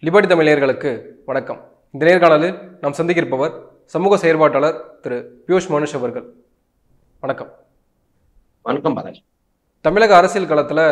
Liberty தமிழர்களுக்கு வணக்கம் இந்த நேர்காணலில் நாம் சந்திக்க இருப்பவர் சமூக செயற்பாட்டாளர் திரு பியூஷ் மனுஷ் அவர்கள் வணக்கம் வணக்கம் பாலாஜி தமிழக அரசியல் களத்தில்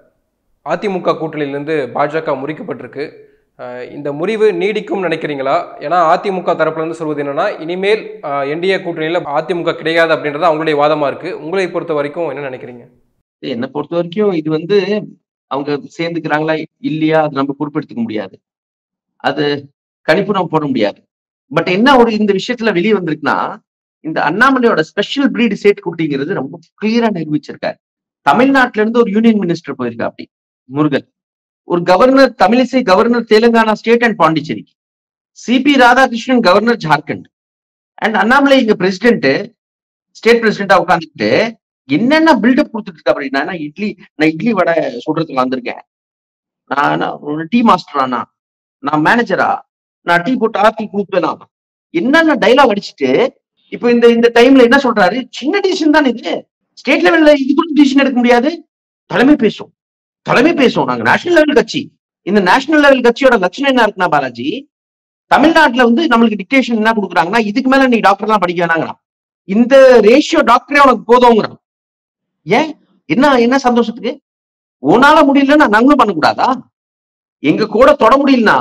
அதிமுக கூட்டணியிலிருந்து பாஜக முறிக்கப்பட்டிருக்கு அஹ் இந்த முறிவு நீடிக்கும் நினைக்கிறீங்களா ஏன்னா அதிமுக தரப்புலேருந்து சொல்வது என்னன்னா இனிமேல் என்டிஏ கூட்டணியில் அதிமுக கிடையாது அப்படின்றது அவங்களுடைய வாதமாக இருக்குது உங்களை பொறுத்த வரைக்கும் என்ன நினைக்கிறீங்க என்னை பொறுத்த வரைக்கும் இது வந்து அவங்க சேர்ந்துக்கிறாங்களா இல்லையா அது நம்ம பொறுப்பெடுத்துக்க முடியாது அது கணிப்பு நம்ம போட முடியாது பட் என்ன ஒரு இந்த விஷயத்துல வெளியே வந்திருக்குன்னா இந்த அண்ணாமலையோட ஸ்பெஷல் பிரீடு சேட் குட்டிங்கிறது ரொம்ப கிளியரா நிரூபிச்சிருக்காரு தமிழ்நாட்டுல இருந்து ஒரு யூனியன் மினிஸ்டர் போயிருக்கா அப்படி முருகன் ஒரு governor Tamilisai governor Telangana state and Pondicherry CP Radhakrishnan governor Jharkhand and Annamalai இங்க பிரசிடென்ட் ஸ்டேட் பிரசிடென்டா உட்காந்துக்கிட்டு என்னென்ன பில்டப் கொடுத்துட்டு இருக்கா அப்படின்னா நான் இட்லி நான் இட்லி வடை சுடுறதுக்கு வந்திருக்கேன் நான் நான் ஒரு டீ மாஸ்டரானா நான் மேனேஜரா நான் டீ போட்டு ஆத்தி கொடுப்பேனா என்னென்ன டைலாக் அடிச்சுட்டு இப்போ இந்த இந்த டைம்ல என்ன சொல்றாரு சின்ன டிசிஷன் தான் இது ஸ்டேட் லெவல்ல இது கூட டிசிஷன் எடுக்க முடியாது தலைமை பேசும் தலைமை பேசும் நாங்க நேஷனல் லெவல் கட்சி இந்த நேஷனல் லெவல் கட்சியோட லட்சணம் என்ன இருக்குன்னா பாலாஜி தமிழ்நாட்டுல வந்து நம்மளுக்கு டிக்டேஷன் என்ன கொடுக்குறாங்கன்னா இதுக்கு மேல நீ டாக்டர்லாம் படிக்க வேணாங்கிறான் இந்த ரேஷியோ டாக்டரே உனக்கு போதுங்கிறான் ஏன் என்ன என்ன சந்தோஷத்துக்கு உன்னால முடியலன்னா நாங்களும் பண்ணக்கூடாதா எங்க கூட தொட முடியலன்னா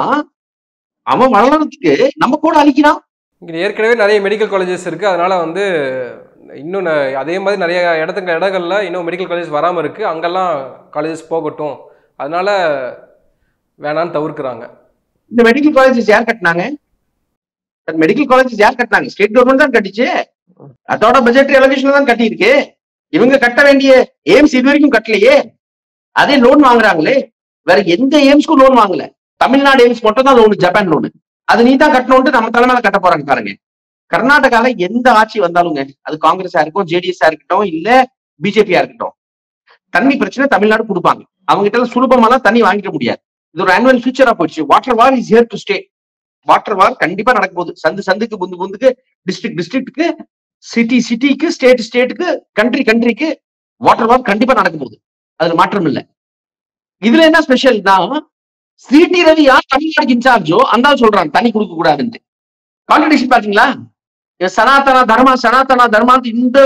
அவன் வளர்றதுக்கு நம்ம கூட அழிக்கிறான் இங்கே ஏற்கனவே நிறைய மெடிக்கல் காலேஜஸ் இருக்குது அதனால் வந்து இன்னும் ந- அதே மாதிரி நிறைய இடத்துக்கு இடங்கள்ல இன்னும் மெடிக்கல் காலேஜ் வராமல் இருக்குது அங்கெல்லாம் காலேஜஸ் போகட்டும் அதனால வேணான்னு தவிர்க்கிறாங்க இந்த மெடிக்கல் காலேஜஸ் யார் கட்டினாங்க மெடிக்கல் காலேஜஸ் யார் கட்டினாங்க ஸ்டேட் கவர்மெண்ட் தான் கட்டிச்சு அதோட பட்ஜெட் எலவேஷன் தான் கட்டியிருக்கு இவங்க கட்ட வேண்டிய எய்ம்ஸ் இது வரைக்கும் கட்டலையே அதே லோன் வாங்குறாங்களே வேற எந்த எய்ம்ஸ்க்கும் லோன் வாங்கல தமிழ்நாடு எய்ம்ஸ் மட்டும் தான் லோன் ஜப்பான் லோன் அது நீ தான் கட்டணும்ட்டு நம்ம தலைமையில கட்ட போறாங்க பாருங்க கர்நாடகால எந்த ஆட்சி வந்தாலுங்க அது காங்கிரஸா இருக்கும் ஜேடிஎஸ்ஆ இருக்கட்டும் இல்ல பிஜேபியா இருக்கட்டும் தண்ணி பிரச்சனை தமிழ்நாடு கொடுப்பாங்க அவங்க கிட்ட எல்லாம் சுலபமாலாம் தண்ணி வாங்கிக்க முடியாது இது ஒரு ஆனுவல் ஃபியூச்சரா போயிடுச்சு water war is here to stay water war கண்டிப்பா நடக்க போகுது சந்து சந்துக்கு புந்து புந்துக்கு டிஸ்ட்ரிக்ட் டிஸ்ட்ரிக்ட்டுக்கு சிட்டி சிட்டிக்கு ஸ்டேட் ஸ்டேட்டுக்கு கண்ட்ரி கண்ட்ரிக்கு வாட்டர் வார் கண்டிப்பா நடக்க போகுது அதுல மாற்றம் இல்ல இதுல என்ன ஸ்பெஷல்னா சிடி ரவி யார் தமிழ்நாடுக்கு இன்சார்ஜோ அந்த ஆள் சொல்றாங்க தண்ணி கொடுக்க கூடாதுன்ட்டு கான்ட்ரடிக்ஷன் பாத்தீங்களா இந்த சனாதன தர்மா சனாதன தர்மா இந்த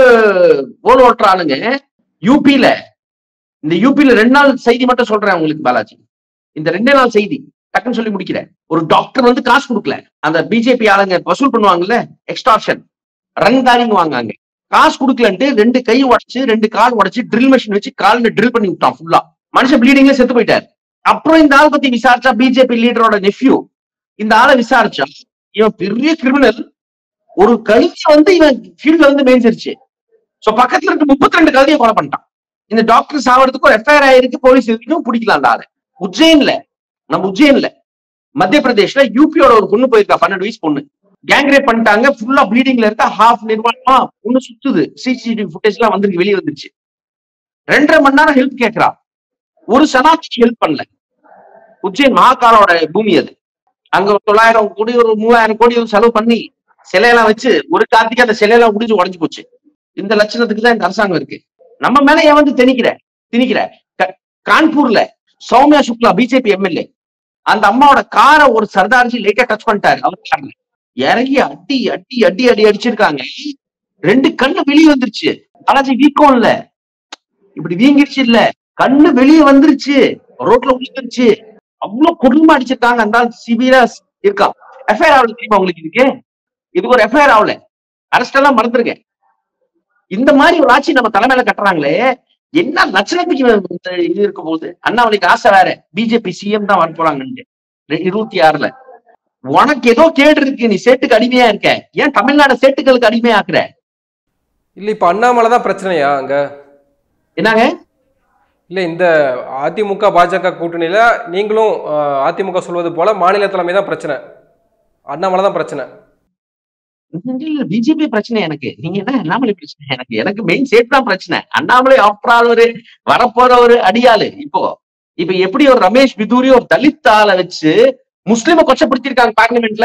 ஓல் ஓட்டுற ஆளுங்க யூபியில இந்த யூபியில ரெண்டு நாள் செய்தி மட்டும் சொல்றேன் உங்களுக்கு பாலாஜி இந்த ரெண்டே நாள் செய்தி டக்குன்னு சொல்லி முடிக்கிறேன் ஒரு டாக்டர் வந்து காசு கொடுக்கல அந்த பிஜேபி ஆளுங்க வசூல் பண்ணுவாங்கல்ல எக்ஸ்டார்ஷன் ரங்தாரிங்க வாங்காங்க காசு கொடுக்கலன்ட்டு ரெண்டு கை உடைச்சு ரெண்டு கால் உடைச்சு ட்ரில் மிஷின் வச்சு கால்ல ட்ரில் பண்ணி விட்டான் ஃபுல்லா மனுஷன் ப்ளீடிங்ல செத்து போயிட்டாரு அப்புறம் இந்த ஆள் பத்தி விசாரிச்சா பிஜேபி லீடரோட நெஃப்யூ இந்த ஆளை விசாரிச்சா இவன் பெரிய கிரிமினல் ஒரு கழுதிய வந்து இவன் ஃபீல்ட்ல வந்து மேய்ஞ்சிருச்சு சோ பக்கத்துல இருக்க முப்பத்தி ரெண்டு கழுதியை கொலை பண்ணிட்டான் இந்த டாக்டர் சாவறதுக்கு ஒரு எஃப்ஐஆர் ஆயிருக்கு போலீஸ் இதுக்கும் பிடிக்கலாம் அந்த ஆளை உஜ்ஜைன்ல நம்ம உஜ்ஜைன்ல மத்திய பிரதேஷ்ல யூபியோட ஒரு பொண்ணு போயிருக்கா பன்னெண்டு வயசு பொண்ணு கேங் ரேப் பண்ணிட்டாங்க ஃபுல்லா ப்ளீடிங்ல இருக்கா ஹாஃப் நிர்வாணமா பொண்ணு சுத்துது சிசிடிவி ஃபுட்டேஜ் எல்லாம் வந்து வெளியே வந்துருச்சு ரெண்டரை மணி நேரம் ஹெல்ப் கேட்கறா ஒரு சனாதிக்கு ஹெல்ப் பண்ணல உஜ்ஜைன் மகாகாலோட பூமி அது அங்க ஒரு தொள்ளாயிரம் கோடி ஒரு மூவாயிரம் கோடி ஒரு செலவு பண்ணி சிலையெல்லாம் வச்சு ஒரு கார்த்திக்கு அந்த சிலையெல்லாம் முடிஞ்சு உடஞ்சு போச்சு இந்த லட்சணத்துக்கு தான் இந்த அரசாங்கம் இருக்கு நம்ம மேல ஏன் வந்து திணிக்கிற திணிக்கிற க- கான்பூர்ல சௌமியா சுக்லா பிஜேபி எம்எல்ஏ அந்த அம்மாவோட காரை ஒரு சர்தார்ஜி லேட்டா டச் பண்ணிட்டாரு அவர் கார்ல இறங்கி அடி அடி அடி அடி அடிச்சிருக்காங்க ரெண்டு கண்ணு வெளியே வந்துருச்சு பாலாஜி வீக்கம் இல்ல இப்படி வீங்கிருச்சு இல்ல கண்ணு வெளியே வந்துருச்சு ரோட்ல விழுந்துருச்சு அவ்வளவு கொடுமை அடிச்சிருக்காங்க அந்த சிவியரா இருக்கா எஃப்ஐஆர் ஆகல தெரியுமா உங்களுக்கு இதுக்கு இதுக்கு ஒரு எஃப்ஐஆர் ஆகல அரெஸ்ட் எல்லாம் மறந்துருங்க இந்த மாதிரி ஒரு ஆட்சி நம்ம தலைமையில கட்டுறாங்களே என்ன லட்சணத்துக்கு இவன் இந்த இது இருக்க போகுது அண்ணாமலைக்கு ஆசை வேற பிஜேபி சிஎம் தான் வர போறாங்கன்னு ரெ- இருபத்தி ஆறுல உனக்கு ஏதோ கேடு இருக்கு நீ சேட்டுக்கு அடிமையா இருக்க ஏன் தமிழ்நாடு சேட்டுகளுக்கு அடிமையாக்குற இல்லை இப்போ அண்ணாமலை தான் பிரச்சனையா அங்கே என்னங்க இல்லை இந்த அதிமுக பாஜக கூட்டணியில் நீங்களும் அஹ், அதிமுக சொல்வது போல மாநில தலைமை தான் பிரச்சனை அண்ணாமலை தான் பிரச்சனை பிஜேபி பிரச்சனை எனக்கு நீங்க என்ன அண்ணாமலை பிரச்சனை எனக்கு எனக்கு மெயின் சேட் தான் பிரச்சனை அண்ணாமலை ஆஃப்டர் ஆல் ஒரு வரப்போற ஒரு அடியாளு இப்போ இப்ப எப்படி ஒரு ரமேஷ் பிதூரி ஒரு தலித் ஆளை வச்சு முஸ்லிம கொச்சப்படுத்திருக்காங்க பார்லிமெண்ட்ல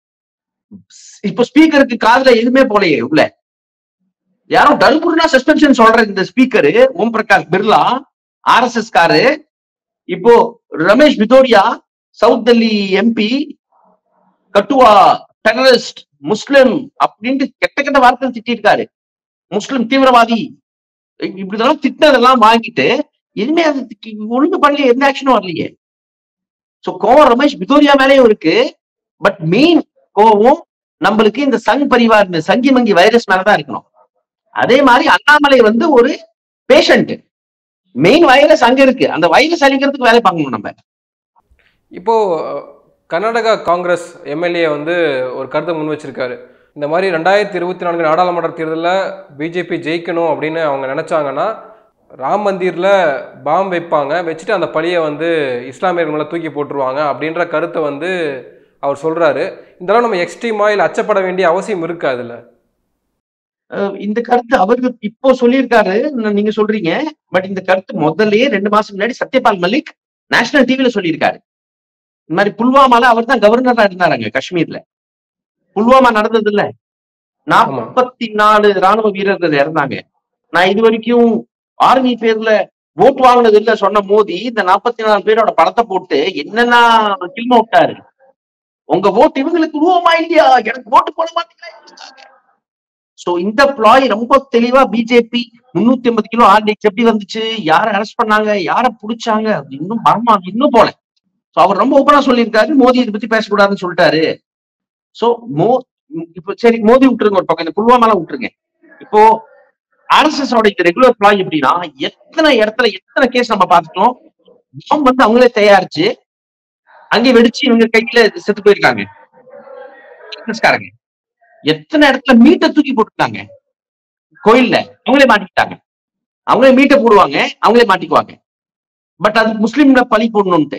இப்போ ஸ்பீக்கருக்கு காதுல எதுவுமே போலையே உள்ள யாரும் டல்புர்னா சஸ்பென்ஷன் சொல்ற இந்த ஸ்பீக்கரு ஓம் பிரகாஷ் பிர்லா ஆர்எஸ்எஸ் காரு இப்போ ரமேஷ் பிதோரியா சவுத் டெல்லி எம்பி கட்டுவா டெரரிஸ்ட் முஸ்லிம் அப்படின்ட்டு கெட்ட கெட்ட வார்த்தை திட்டிருக்காரு முஸ்லிம் தீவிரவாதி இப்படிதெல்லாம் திட்டதெல்லாம் வாங்கிட்டு எதுவுமே அது ஒழுங்கு பண்ணல எந்த ஆக்ஷனும் வரலையே சோ கோவம் ரமேஷ் பிதோரியா மேலேயும் இருக்கு பட் மெயின் கோவம் நம்மளுக்கு இந்த சங் பரிவார் இந்த சங்கி மங்கி வைரஸ் மேலதான் இருக்கணும் அதே மாதிரி அண்ணாமலை வந்து ஒரு பேஷண்ட் மெயின் வைரஸ் அங்க இருக்கு அந்த வைரஸ் அழிக்கிறதுக்கு வேலை பார்க்கணும் நம்ம இப்போ கர்நாடகா காங்கிரஸ் எம்எல்ஏ வந்து ஒரு கருத்தை முன் வச்சிருக்காரு இந்த மாதிரி ரெண்டாயிரத்தி இருபத்தி நான்கு நாடாளுமன்ற தேர்தலில் பிஜேபி ஜெயிக்கணும் அப்படின்னு அவங்க நினைச்சாங்கன்னா ராம் மந்திரில் பாம் வைப்பாங்க வச்சுட்டு அந்த பழியை வந்து இஸ்லாமியர்கள் மேலே தூக்கி போட்டுருவாங்க அப்படின்ற கருத்தை வந்து அவர் சொல்றாரு இதெல்லாம் நம்ம எக்ஸ்ட்ரீமா இல்லை அச்சப்பட வேண்டிய அவசியம் இருக்கு அதுல அஹ் இந்த கருத்து அவருக்கு இப்போ சொல்லியிருக்காரு ந- நீங்க சொல்றீங்க பட் இந்த கருத்து முதல்லயே ரெண்டு மாசம் முன்னாடி சத்யபால் மலிக் நேஷனல் டிவில சொல்லியிருக்காரு இந்த மாதிரி புல்வாமால அவர் தான் கவர்னரா இருந்தாருங்க காஷ்மீர்ல புல்வாமா நடந்தது இல்ல நாற்பத்தி நாலு ராணுவ வீரர்கள் இறந்தாங்க நான் இது வரைக்கும் ஆர்மி பேர்ல ஓட்டு வாங்கினது இல்ல சொன்ன மோடி இந்த நாற்பத்தி நாலு பேரோட படத்தை போட்டு என்னென்ன கில்ம விட்டாரு உங்க ஓட்டு இவங்களுக்கு உருவமா இல்லையா எனக்கு ஓட்டு போட மாட்டீங்களா சோ இந்த பிளாய் ரொம்ப தெளிவா பிஜேபி முன்னூத்தி ஐம்பது கிலோ ஆர்டிஎக்ஸ் எப்படி வந்துச்சு யார அரெஸ்ட் பண்ணாங்க யார புடிச்சாங்க அது இன்னும் மர்மம் அது இன்னும் போல சோ அவர் ரொம்ப ஓப்பனா சொல்லியிருக்காரு மோடி இதை பத்தி பேசக்கூடாதுன்னு சொல்லிட்டாரு சோ மோ இப்போ சரி மோடி விட்டுருங்க ஒரு பக்கம் இந்த புல்வாமாலாம் விட்டுருங்க இப்போ ஆர்எஸ்எஸ் ஓட இந்த ரெகுலர் பிளாய் எப்படின்னா எத்தனை இடத்துல எத்தனை கேஸ் நம்ம பார்த்துட்டோம் பாம் வந்து அவங்களே தயாரிச்சு அங்கே வெடிச்சு இவங்க கையில செத்து போயிருக்காங்க பிசினஸ்காரங்க எத்தனை இடத்துல மீட்டை தூக்கி போட்டுருக்காங்க கோயில்ல அவங்களே மாட்டிக்கிட்டாங்க அவங்களே மீட்டை போடுவாங்க அவங்களே மாட்டிக்குவாங்க பட் அது முஸ்லீம்ல பழி போடணும்ட்டு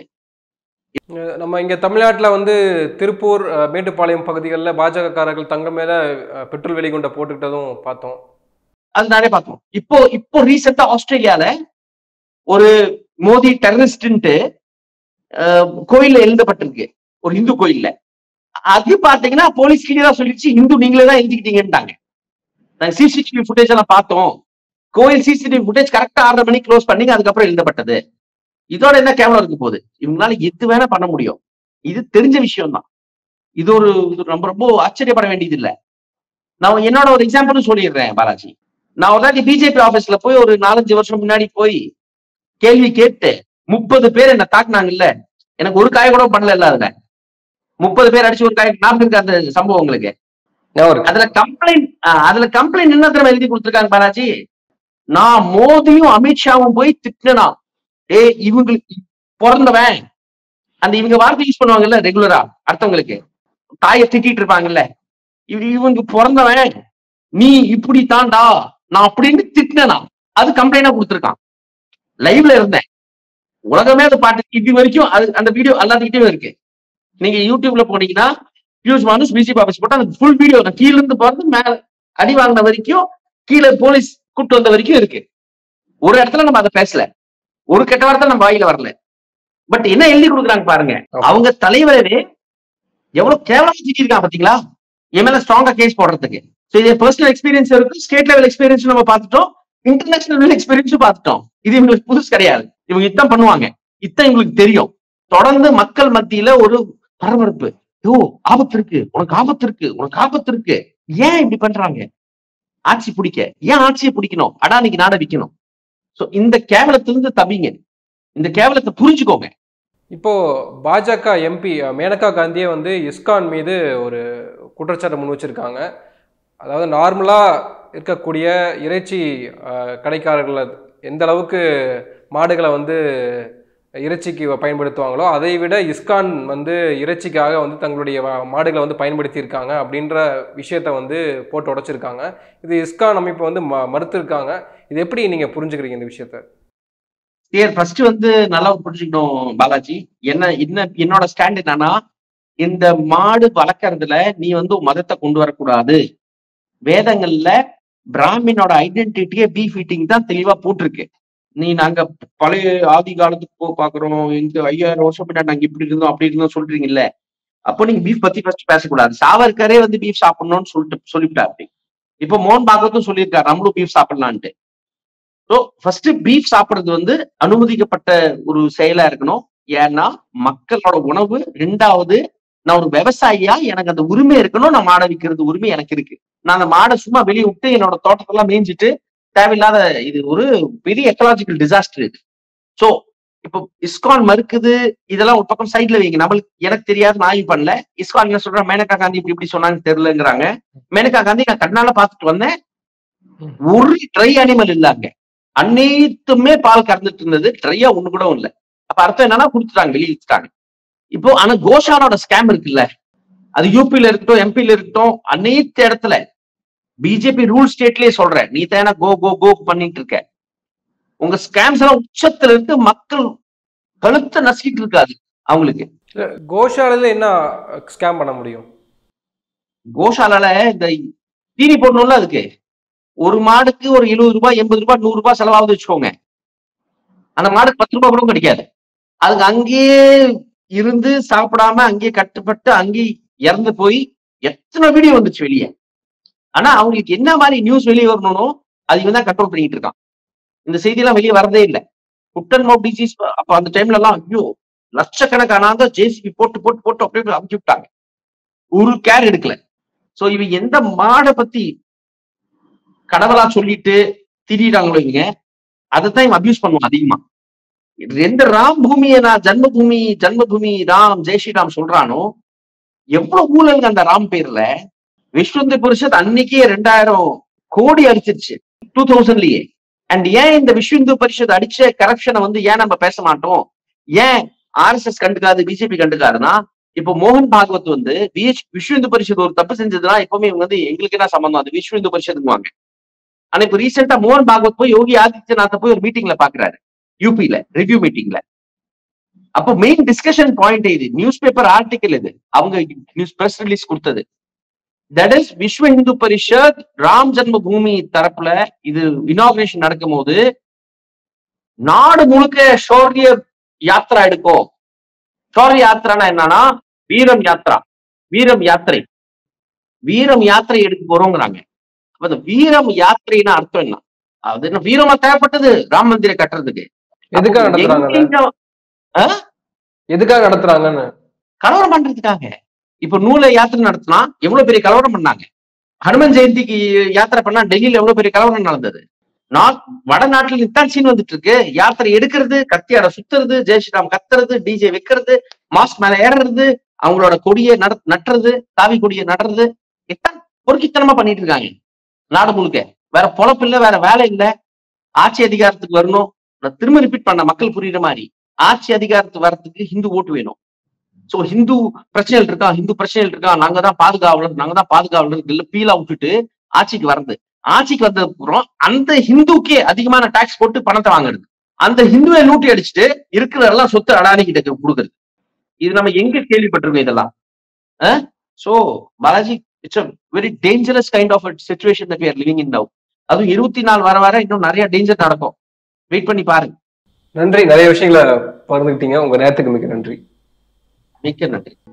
அஹ் நம்ம இங்க தமிழ்நாட்டுல வந்து திருப்பூர் அஹ், மேட்டுப்பாளையம் பகுதிகளில் பாஜகக்காரர்கள் தங்க மேல அஹ், பெட்ரோல் வெடிகுண்டை போட்டுக்கிட்டதும் பார்த்தோம் அது நானே பார்த்தோம் இப்போ இப்போ ரீசெண்டா ஆஸ்திரேலியால ஒரு மோடி டெரரிஸ்ட்ன்ட்டு கோயில்ல எழுதப்பட்டிருக்கு ஒரு இந்து கோயில்ல அது பாத்தீங்கன்னா போலீஸ் கிளியரா சொல்லிடுச்சு இந்து நீங்களே தான் எழுதிக்கிட்டீங்கன்ட்டாங்க நாங்க சிசிடிவி ஃபுட்டேஜ் எல்லாம் பார்த்தோம் கோயில் சிசிடிவி ஃபுட்டேஜ் கரெக்டா ஆறரை மணிக்கு க்ளோஸ் பண்ணி அதுக்கப்புறம் எழுதப்பட்டது இதோட என்ன கேவலம் இருக்க போகுது இவங்களால எது வேணா பண்ண முடியும் இது தெரிஞ்ச விஷயம் தான் இது ஒரு இது ரொம்ப ரொம்ப ஆச்சரியப்பட வேண்டியது இல்ல நான் என்னோட ஒரு எக்ஸாம்பிளும் சொல்லிடுறேன் பாலாஜி நான் ஒரு தாட்டி பிஜேபி ஆபீஸ்ல போய் ஒரு நாலஞ்சு வருஷம் முன்னாடி போய் கேள்வி கேட்டு முப்பது பேர் என்ன தாக்குனாங்கல்ல எனக்கு ஒரு காய கூட பண்ணல இல்ல அதுல முப்பது பேர் அடிச்சு ஒரு காய ஞாபகம் இருக்கு அந்த சம்பவம் உங்களுக்கு ஞாபகம் இருக்கு. அதுல கம்ப்ளைண்ட் அதுல கம்ப்ளைண்ட் என்ன தெரியுமா எழுதி கொடுத்துருக்காங்க பாலாஜி நான் மோதியும் அமித்ஷாவும் போய் திட்டினா ஏ இவங்களுக்கு பிறந்தவன் அந்த இவங்க வார்த்தை யூஸ் பண்ணுவாங்கல்ல ரெகுலரா அடுத்தவங்களுக்கு தாயை திட்டிட்டு இருப்பாங்கல்ல இவ- இவங்க பிறந்தவன் நீ இப்படி தாண்டா நான் அப்படின்னு திட்டினா அது கம்ப்ளைண்டா கொடுத்துருக்கான் லைவ்ல இருந்தேன் உலகமே அது பாட்டு இது வரைக்கும் அது அந்த வீடியோ எல்லாத்துக்கிட்டையும் இருக்கு நீங்க யூடியூப்ல போனீங்கன்னா பியூஷ் மானுஸ் பிஜேபி ஆபீஸ் போட்டா அந்த ஃபுல் வீடியோ கீழ இருந்து பார்த்து மேல அடி வாங்கின வரைக்கும் கீழே போலீஸ் கூட்டு வந்த வரைக்கும் இருக்கு ஒரு இடத்துல நம்ம அதை பேசல ஒரு கெட்ட வார்த்தை நம்ம வாயில வரல பட் என்ன எழுதி கொடுக்குறாங்க பாருங்க ஆமா. அவங்க தலைவரே எவ்வளவு கேவலமா திட்டிருக்கான் பாத்தீங்களா என் மேல ஸ்ட்ராங்கா கேஸ் போடுறதுக்கு சோ இது பர்சனல் எக்ஸ்பீரியன்ஸ் இருக்கு ஸ்டேட் லெவல் எக்ஸ்பீரியன்ஸ் நம்ம பார்த்துட்டோம் இன்டர்நேஷனல் லெவல் எக்ஸ்பீரியன்ஸும் பார்த்துட்டோம் இது இவங்களுக்கு புதுசு கிடையாது இவங்க இதான் பண்ணுவாங்க இதான் இவங்களுக்கு தெரியும் தொடர்ந்து மக்கள் மத்தியில ஒரு பரபரப்பு யோ ஆபத்து இருக்கு உனக்கு ஆபத்து இருக்கு உனக்கு ஆபத்து இருக்கு ஏன் இப்படி பண்றாங்க ஆட்சி பிடிக்க ஏன் ஆட்சியை பிடிக்கணும் அடானிக்கு நாட விக்கணும் சோ இந்த கேவலத்திலிருந்து தப்பிங்க இந்த கேவலத்தை புரிஞ்சுக்கோங்க இப்போ பாஜக எம்பி மேனகா காந்தியே வந்து இஸ்கான் மீது ஒரு குற்றச்சாட்டு முன் வச்சிருக்காங்க அதாவது நார்மலா இருக்கக்கூடிய இறைச்சி அஹ், கடைக்காரர்கள் எந்த அளவுக்கு மாடுகளை வந்து இறைச்சிக்கு பயன்படுத்துவாங்களோ அதை விட இஸ்கான் வந்து இறைச்சிக்காக வந்து தங்களுடைய வ- மாடுகளை வந்து பயன்படுத்தியிருக்காங்க அப்படின்ற விஷயத்த வந்து போட்டு உடைச்சிருக்காங்க இது இஸ்கான் அமைப்பு வந்து ம மறுத்திருக்காங்க இது எப்படி நீங்க புரிஞ்சுக்கிறீங்க இந்த விஷயத்த கிளியர் ஃபர்ஸ்ட் வந்து நல்லா புரிஞ்சுக்கணும் பாலாஜி என்ன என்ன என்னோட ஸ்டாண்ட் என்னன்னா இந்த மாடு வளர்க்கறதுல நீ வந்து உன் மதத்தை கொண்டு வரக்கூடாது வேதங்கள்ல பிராமினோட ஐடென்டிட்டியே பீஃப் ஈட்டிங் தான் தெளிவா போட்டிருக்கு நீ நாங்க பழைய ஆதி காலத்துக்கு போ பாக்குறோம் இந்த ஐயாயிரம் வருஷம் பின்னாடி நாங்க இப்படி இருந்தோம் அப்படி இருந்தோம் சொல்றீங்கல்ல அப்போ நீங்க பீஃப் பத்தி ஃபர்ஸ்ட் பேசக்கூடாது சாவர்கரே வந்து பீஃப் சாப்பிடணும்னு சொல்லிட்டு சொல்லிவிட்டாரு இப்போ மோகன் பாகவத்தும் சொல்லியிருக்காரு நம்மளும் பீஃப் சாப்பிடலான்ட்டு ஸோ ஃபர்ஸ்ட் பீஃப் சாப்பிடுறது வந்து அனுமதிக்கப்பட்ட ஒரு செயலா இருக்கணும் ஏன்னா மக்களோட உணவு ரெண்டாவது நான் ஒரு விவசாயியா எனக்கு அந்த உரிமை இருக்கணும் நான் மாடை விற்கிறது உரிமை எனக்கு இருக்கு நான் அந்த மாடை சும்மா வெளியே விட்டு என்னோட தோட்டத்தெல்லாம் மேய்ஞ்சிட்டு தேவையில்லாத இது ஒரு பெரிய எக்கலாஜிக்கல் டிசாஸ்டர் இது சோ இப்போ இஸ்கான் மறுக்குது இதெல்லாம் ஒரு பக்கம் சைட்ல வைங்க நம்மளுக்கு எனக்கு தெரியாது நான் ஆய்வு பண்ணல இஸ்கான் என்ன சொல்றேன் மேனகா காந்தி இப்படி இப்படி சொன்னாங்க தெரியலங்கிறாங்க மேனகா காந்தி நான் கண்ணால பாத்துட்டு வந்தேன் ஒரு ட்ரை அனிமல் இல்லாங்க அனைத்துமே பால் கறந்துட்டு இருந்தது ட்ரையா ஒண்ணு கூட இல்ல அப்ப அர்த்தம் என்னன்னா கொடுத்துட்டாங்க வெளியே வச்சுட்டாங்க இப்போ ஆனா கோஷானோட ஸ்கேம் இருக்குல்ல அது யூபில இருக்கட்டும் எம்பில இருக்கட்டும் அனைத்து இடத்துல பிஜேபி ரூல் ஸ்டேட்லயே சொல்றேன் நீ தானே கோ கோ கோ பண்ணிட்டு இருக்க உங்க ஸ்கேம்ஸ் எல்லாம் உச்சத்துல இருந்து மக்கள் கழுத்தை நசுக்கிட்டு இருக்காது அவங்களுக்கு இல்ல, கோஷாலையில என்ன ஸ்கேம் பண்ண முடியும் கோஷாலால இந்த தீனி போடணும்ல அதுக்கு ஒரு மாடுக்கு ஒரு எழுபது ரூபாய் எண்பது ரூபாய் நூறு ரூபாய் செலவாகுது வச்சுக்கோங்க அந்த மாடுக்கு பத்து ரூபாய் கூட கிடைக்காது அதுக்கு அங்கேயே இருந்து சாப்பிடாம அங்கேயே கட்டுப்பட்டு அங்கேயே இறந்து போய் எத்தனை வீடியோ வந்துச்சு வெளியே ஆனா அவங்களுக்கு என்ன மாதிரி நியூஸ் வெளியே வரணும்னோ அது இவன் தான் கண்ட்ரோல் பண்ணிட்டு இருக்கான் இந்த செய்தி எல்லாம் வெளியே வரதே இல்லை குட்டன் மவுத் டிசீஸ் அப்ப அந்த டைம்ல எல்லாம் ஐயோ லட்சக்கணக்கான ஜேசிபி போட்டு போட்டு போட்டு அப்படியே அமுச்சு விட்டாங்க ஒரு கேர் எடுக்கல சோ இவங்க எந்த மாடை பத்தி கடவுளா சொல்லிட்டு திரியிறாங்களோ இவங்க அதைத்தான் இவன் அபியூஸ் பண்ணுவான் அதிகமா எந்த ராம் பூமியை நான் ஜன்ம பூமி ஜன்ம பூமி ராம் ஜெய் ஸ்ரீராம் சொல்றானோ எவ்வளவு ஊழல் அந்த ராம் பேர்ல விஸ்வந்தி பரிஷத் அன்னைக்கே ரெண்டாயிரம் கோடி அடிச்சிருச்சு டூ தௌசண்ட்லயே அண்ட் ஏன் இந்த விஸ்வ இந்து பரிஷத் அடிச்ச கரப்ஷனை வந்து ஏன் நம்ம பேச மாட்டோம் ஏன் ஆர்எஸ்எஸ் கண்டுக்காது பிஜேபி கண்டுக்காதுன்னா இப்போ மோகன் பாகவத் வந்து விஹெச் விஸ்வ இந்து பரிஷத் ஒரு தப்பு செஞ்சதுன்னா எப்பவுமே இவங்க வந்து எங்களுக்கு என்ன சம்பந்தம் அது விஸ்வ இந்து பரிஷத்துக்குவாங்க ஆனா இப்ப ரீசெண்டா மோகன் பாகவத் போய் யோகி ஆதித்யநாத்தை போய் ஒரு மீட்டிங்ல பாக்குறாரு யூபில ரிவ்யூ மீட்டிங்ல அப்போ மெயின் டிஸ்கஷன் பாயிண்ட் இது நியூஸ் பேப்பர் ஆர்டிக்கல் இது அவங்க நியூஸ் பிரஸ் ரிலீஸ் கொடுத்தது தட் இஸ் விஸ்வ இந்து பரிஷத் ராம் ஜன்ம பூமி தரப்புல இது இனாகிரேஷன் நடக்கும் போது நாடு முழுக்க ஷௌரிய யாத்ரா எடுக்கும் ஷௌரிய யாத்ரானா என்னன்னா வீரம் யாத்ரா வீரம் யாத்திரை வீரம் யாத்திரை எடுக்க போறோங்கிறாங்க அப்ப இந்த வீரம் யாத்திரைன்னா அர்த்தம் என்ன அது என்ன வீரமா தேவைப்பட்டது ராம் மந்திரை கட்டுறதுக்கு எதுக்காக நடத்துறாங்க அதை? எங்கெங்க எதுக்காக நடத்துறாங்கன்னு கலவரம் பண்றதுக்காக இப்ப நூலை யாத்திரை நடத்தினா எவ்வளவு பெரிய கலவரம் பண்ணாங்க ஹனுமன் ஜெயந்திக்கு யாத்திரை பண்ணா டெல்லியில எவ்வளவு பெரிய கலவரம் நடந்தது நார்த் வடநாட்டுல இதான் சீன் வந்துட்டு இருக்கு யாத்திரை எடுக்கிறது கத்தியாட சுத்துறது ஜெயஸ்ரீராம் கத்துறது டிஜே வைக்கிறது மாஸ்க் மேல ஏறுறது அவங்களோட கொடியை நட நட்டுறது தாவி கொடியை நடுறது இதான் பொறுக்கித்தனமா பண்ணிட்டு இருக்காங்க நாடு முழுக்க வேற பொழப்பு இல்ல வேற வேலை இல்ல ஆட்சி அதிகாரத்துக்கு வரணும் நான் திரும்ப ரிப்பீட் பண்ண மக்கள் புரியுற மாதிரி ஆட்சி அதிகாரத்துக்கு வர்றதுக்கு ஹிந்து ஓட்டு வேணும் சோ ஹிந்து பிரச்சனைகள் இருக்கா ஹிந்து பிரச்சனைகள் இருக்கா நாங்க தான் பாதுகாவலர் நாங்க தான் பாதுகாவலர் இல்ல பீலா விட்டுட்டு ஆட்சிக்கு வர்றது ஆட்சிக்கு வந்த அப்புறம் அந்த ஹிந்துக்கே அதிகமான டாக்ஸ் போட்டு பணத்தை வாங்குறது அந்த ஹிந்துவை லூட்டி அடிச்சுட்டு இருக்கிற எல்லாம் சொத்து அடானி கிட்ட கொடுக்குறது இது நம்ம எங்க கேள்விப்பட்டிருக்கோம் இதெல்லாம் so Balaji it's a very dangerous kind of situation that we are living in now அதுவும் இருபத்தி நாலு வர வர இன்னும் நிறைய டேஞ்சர் நடக்கும் வெயிட் பண்ணி பாருங்க நன்றி நிறைய விஷயங்களை பகிர்ந்துக்கிட்டீங்க உங்க நேரத்துக்கு மிக்க நன்றி மிக்க நன்றி